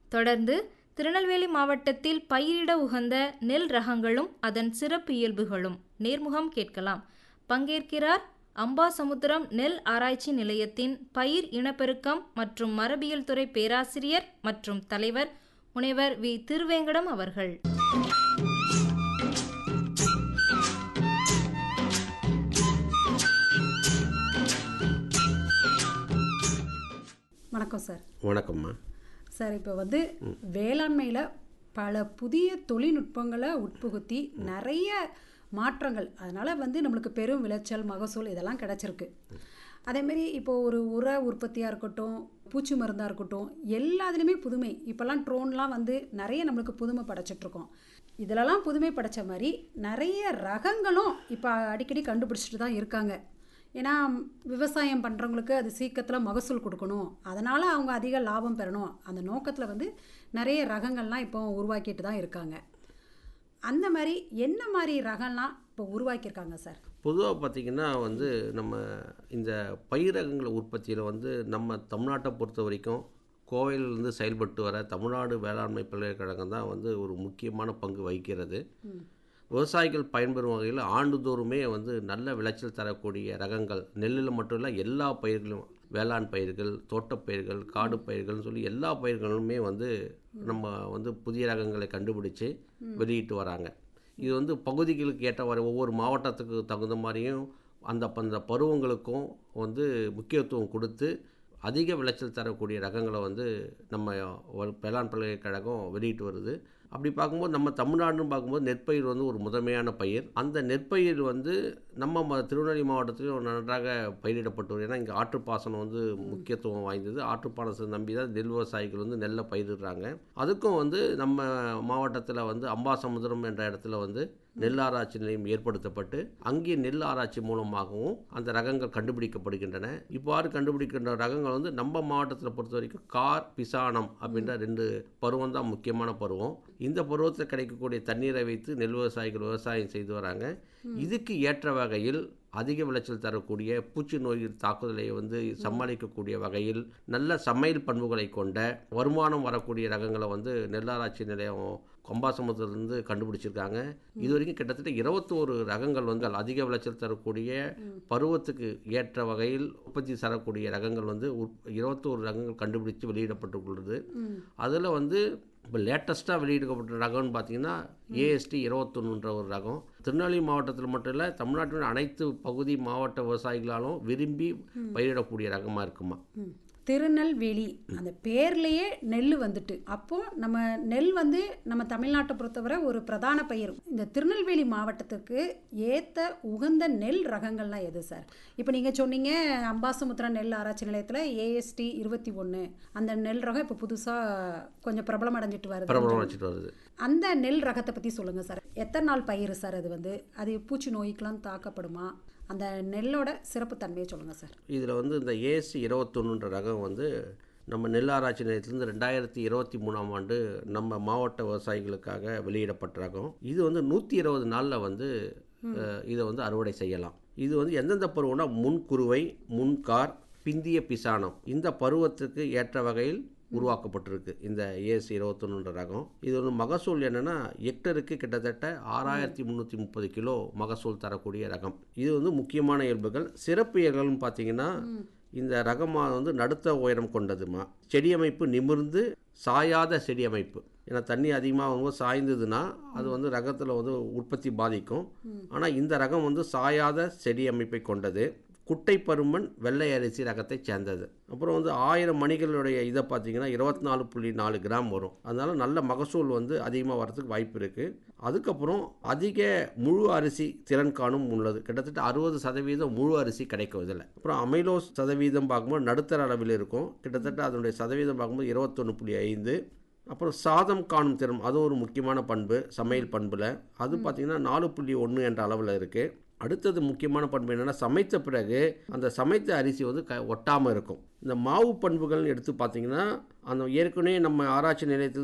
தொடர்ந்து திருநெல்வேலி மாவட்டத்தில் பயிரிட உகந்த நெல் ரகங்களும் அதன் சிறப்பு இயல்புகளும் நேர்முகம் கேட்கலாம் பங்கேற்கிறார் அம்பாசமுத்திரம் நெல் ஆராய்ச்சி நிலையத்தின் பயிர் இனப்பெருக்கம் மற்றும் மரபியல் துறை பேராசிரியர் மற்றும் தலைவர் முனைவர் வி திருவேங்கடம் அவர்கள் வணக்கம் சார் வணக்கம்மா சார் இப்போ வந்து வேளாண்மையில் பல புதிய தொழில்நுட்பங்களை உட்புகுத்தி நிறைய மாற்றங்கள் அதனால் வந்து நம்மளுக்கு பெரும் விளைச்சல் மகசூல் இதெல்லாம் கிடச்சிருக்கு அதேமாரி இப்போ ஒரு உர உற்பத்தியாக இருக்கட்டும் பூச்சி மருந்தாக இருக்கட்டும் எல்லாத்துலேயுமே புதுமை இப்போல்லாம் ட்ரோன்லாம் வந்து நிறைய நம்மளுக்கு புதுமை படைச்சிட்ருக்கோம் இதிலலாம் புதுமை படைச்ச மாதிரி நிறைய ரகங்களும் இப்போ அடிக்கடி கண்டுபிடிச்சிட்டு தான் இருக்காங்க ஏன்னா விவசாயம் பண்ணுறவங்களுக்கு அது சீக்கிரத்தில் மகசூல் கொடுக்கணும் அதனால் அவங்க அதிக லாபம் பெறணும் அந்த நோக்கத்தில் வந்து நிறைய ரகங்கள்லாம் இப்போ உருவாக்கிட்டு தான் இருக்காங்க அந்த மாதிரி என்ன மாதிரி ரகம்லாம் இப்போ உருவாக்கியிருக்காங்க சார் பொதுவாக பார்த்திங்கன்னா வந்து நம்ம இந்த பயிரகங்கள் உற்பத்தியில் வந்து நம்ம தமிழ்நாட்டை பொறுத்த வரைக்கும் கோவையிலிருந்து செயல்பட்டு வர தமிழ்நாடு வேளாண்மை பல்கலைக்கழகம் தான் வந்து ஒரு முக்கியமான பங்கு வகிக்கிறது விவசாயிகள் பயன்பெறும் வகையில் ஆண்டுதோறுமே வந்து நல்ல விளைச்சல் தரக்கூடிய ரகங்கள் நெல்லில் மட்டும் இல்லை எல்லா பயிர்களும் வேளாண் பயிர்கள் தோட்டப்பயிர்கள் காடு பயிர்கள்னு சொல்லி எல்லா பயிர்களுமே வந்து நம்ம வந்து புதிய ரகங்களை கண்டுபிடிச்சு வெளியிட்டு வராங்க இது வந்து பகுதிகளுக்கு ஏற்றவாறு ஒவ்வொரு மாவட்டத்துக்கு தகுந்த மாதிரியும் அந்த அந்த பருவங்களுக்கும் வந்து முக்கியத்துவம் கொடுத்து அதிக விளைச்சல் தரக்கூடிய ரகங்களை வந்து நம்ம வ- வேளாண் பல்கலைக்கழகம் வெளியிட்டு வருது அப்படி பார்க்கும்போது நம்ம தமிழ்நாடுன்னு பார்க்கும்போது நெற்பயிர் வந்து ஒரு முதன்மையான பயிர் அந்த நெற்பயிர் வந்து நம்ம ம திருநெல்வேலி மாவட்டத்திலும் நன்றாக பயிரிடப்பட்டு வருது ஏன்னா இங்கே ஆற்றுப்பாசனம் வந்து முக்கியத்துவம் வாய்ந்தது ஆற்றுப்பாசனத்தை நம்பி தான் நெல் விவசாயிகள் வந்து நெல்லை பயிரிடுறாங்க அதுக்கும் வந்து நம்ம மாவட்டத்தில் வந்து அம்பாசமுத்திரம் என்ற இடத்துல வந்து நெல் ஆராய்ச்சி நிலையம் ஏற்படுத்தப்பட்டு அங்கே நெல் ஆராய்ச்சி மூலமாகவும் அந்த ரகங்கள் கண்டுபிடிக்கப்படுகின்றன இவ்வாறு கண்டுபிடிக்கின்ற ரகங்கள் வந்து நம்ம மாவட்டத்தில் பொறுத்த வரைக்கும் கார் பிசானம் அப்படின்ற ரெண்டு பருவம் தான் முக்கியமான பருவம் இந்த பருவத்தில் கிடைக்கக்கூடிய தண்ணீரை வைத்து நெல் விவசாயிகள் விவசாயம் செய்து வராங்க இதுக்கு ஏற்ற வகையில் அதிக விளைச்சல் தரக்கூடிய பூச்சி நோய் தாக்குதலை வந்து சமாளிக்கக்கூடிய வகையில் நல்ல சமையல் பண்புகளை கொண்ட வருமானம் வரக்கூடிய ரகங்களை வந்து நெல்லாராய்ச்சி நிலையம் கொம்பாசமுத்திலிருந்து கண்டுபிடிச்சிருக்காங்க இது வரைக்கும் கிட்டத்தட்ட இருபத்தோரு ரகங்கள் வந்து அதிக விளைச்சல் தரக்கூடிய பருவத்துக்கு ஏற்ற வகையில் உற்பத்தி தரக்கூடிய ரகங்கள் வந்து உற்- இருபத்தோரு ரகங்கள் கண்டுபிடிச்சு வெளியிடப்பட்டுள்ளது அதில் வந்து இப்போ லேட்டஸ்ட்டாக வெளியிடப்பட்ட ரகம்னு பார்த்தீங்கன்னா ஏஎஸ்டி இருபத்தொன்னுன்ற ஒரு ரகம் திருநெல்வேலி மாவட்டத்தில் மட்டும் இல்லை தமிழ்நாட்டின் அனைத்து பகுதி மாவட்ட விவசாயிகளாலும் விரும்பி பயிரிடக்கூடிய ரகமாக இருக்குமா ம். திருநெல்வேலி அந்த பேர்லேயே நெல் வந்துட்டு அப்போ நம்ம நெல் வந்து நம்ம தமிழ்நாட்டை பொறுத்தவரை ஒரு பிரதான பயிர் இந்த திருநெல்வேலி மாவட்டத்துக்கு ஏற்ற உகந்த நெல் ரகங்கள்லாம் எது சார் இப்போ நீங்கள் சொன்னீங்க அம்பாசமுத்திரம் நெல் ஆராய்ச்சி நிலையத்தில் ஏஎஸ்டி இருபத்தி ஒன்று அந்த நெல் ரகம் இப்போ புதுசாக கொஞ்சம் பிரபலம் அடைஞ்சிட்டு வருது பிரபலம் வச்சுட்டு வருது அந்த நெல் ரகத்தை பற்றி சொல்லுங்கள் சார் எத்தனை நாள் பயிர் சார் அது வந்து அது பூச்சி நோய்க்கெலாம் தாக்கப்படுமா அந்த நெல்லோட சிறப்பு தன்மையை சொல்லுங்கள் சார் இதில் வந்து இந்த ஏஎஸ்சி இருபத்தொன்னுன்ற ரகம் வந்து நம்ம நெல் ஆராய்ச்சி நிலையத்திலேருந்து ரெண்டாயிரத்தி இருபத்தி மூணாம் ஆண்டு நம்ம மாவட்ட விவசாயிகளுக்காக வெளியிடப்பட்ட ரகம் இது வந்து நூற்றி இருபது நாளில் வந்து அஹ், இதை வந்து அறுவடை செய்யலாம் இது வந்து எந்தெந்த பருவம்னா முன்குருவை முன்கார் பிந்திய பிசானம் இந்த பருவத்துக்கு ஏற்ற வகையில் உருவாக்கப்பட்டிருக்கு இந்த ஏஎஸ் இருபத்தொன்னுன்ற ரகம் இது வந்து மகசூல் என்னன்னா ஹெக்டருக்கு கிட்டத்தட்ட ஆறாயிரத்தி முந்நூற்றி முப்பது கிலோ மகசூல் தரக்கூடிய ரகம் இது வந்து முக்கியமான இயல்புகள் சிறப்பு இயல்புகள்னு பார்த்தீங்கன்னா இந்த ரகமாக வந்து நடுத்த உயரம் கொண்டதுமா செடியமைப்பு நிமிர்ந்து சாயாத செடியமைப்பு ஏன்னா தண்ணி அதிகமாக வந்து சாய்ந்ததுன்னா அது வந்து ரகத்தில் வந்து உற்பத்தி பாதிக்கும் ஆனால் இந்த ரகம் வந்து சாயாத செடி அமைப்பை கொண்டது குட்டை பருமன் வெள்ளை அரிசி ரகத்தை சேர்ந்தது அப்புறம் வந்து ஆயிரம் மணிகளுடைய இதை பார்த்தீங்கன்னா இருபத்தி நாலு புள்ளி நாலு கிராம் வரும் அதனால நல்ல மகசூல் வந்து அதிகமாக வரதுக்கு வாய்ப்பு இருக்குது அதுக்கப்புறம் அதிக முழு அரிசி திறன் காணும் உள்ளது கிட்டத்தட்ட அறுபது சதவீதம் முழு அரிசி கிடைக்கும் இதில் அப்புறம் அமைலோஸ் சதவீதம் பார்க்கும்போது நடுத்தர அளவில் இருக்கும் கிட்டத்தட்ட அதனுடைய சதவீதம் பார்க்கும்போது இருபத்தொன்று புள்ளி ஐந்து அப்புறம் சாதம் காணும் திறம் அது ஒரு முக்கியமான பண்பு சமையல் பண்பில் அது பார்த்திங்கன்னா நாலு புள்ளி ஒன்று என்ற அளவில் இருக்குது அடுத்தது முக்கியமான பண்பு என்னென்னா சமைத்த பிறகு அந்த சமைத்த அரிசி வந்து க ஒட்டாமல் இருக்கும் இந்த மாவு பண்புகள்னு எடுத்து பார்த்தீங்கன்னா அந்த ஏற்கனவே நம்ம ஆராய்ச்சி நிலையத்தில்